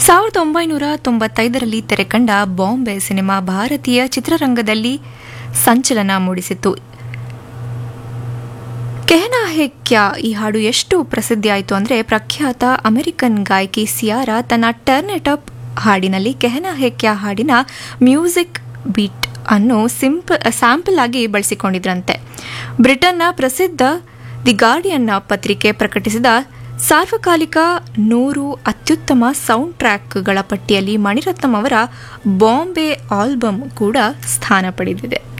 ಸಾವಿರದ ಒಂಬೈನೂರ ತೊಂಬತ್ತೈದರಲ್ಲಿ ತೆರೆಕಂಡ ಬಾಂಬೆ ಸಿನಿಮಾ ಭಾರತೀಯ ಚಿತ್ರರಂಗದಲ್ಲಿ ಸಂಚಲನ ಮೂಡಿಸಿತು ಕೆಹನಾ ಹೇ ಕ್ಯಾ ಈ ಹಾಡು ಎಷ್ಟು ಪ್ರಸಿದ್ಧಿ ಆಯಿತು ಅಂದರೆ ಪ್ರಖ್ಯಾತ ಅಮೆರಿಕನ್ ಗಾಯಕಿ ಸಿಯಾರಾ ತನ್ನ ಟರ್ನೆಟ್ ಅಪ್ ಹಾಡಿನಲ್ಲಿ ಕೆಹನಾ ಹೇ ಕ್ಯಾ ಹಾಡಿನ ಮ್ಯೂಸಿಕ್ ಬೀಟ್ ಅನ್ನು ಸಿಂಪ್ ಸ್ಯಾಂಪಲ್ ಆಗಿ ಬಳಸಿಕೊಂಡಿದ್ರಂತೆ ಬ್ರಿಟನ್ನ ಪ್ರಸಿದ್ಧ ದಿ ಗಾರ್ಡಿಯನ್ನ ಪತ್ರಿಕೆ ಪ್ರಕಟಿಸಿದ ಸಾರ್ವಕಾಲಿಕ ನೂರು ಅತ್ಯುತ್ತಮ ಸೌಂಡ್ ಟ್ರ್ಯಾಕ್ಗಳ ಪಟ್ಟಿಯಲ್ಲಿ ಮಣಿರತ್ನಂ ಅವರ ಬಾಂಬೆ ಆಲ್ಬಮ್ ಕೂಡ ಸ್ಥಾನ ಪಡೆದಿದೆ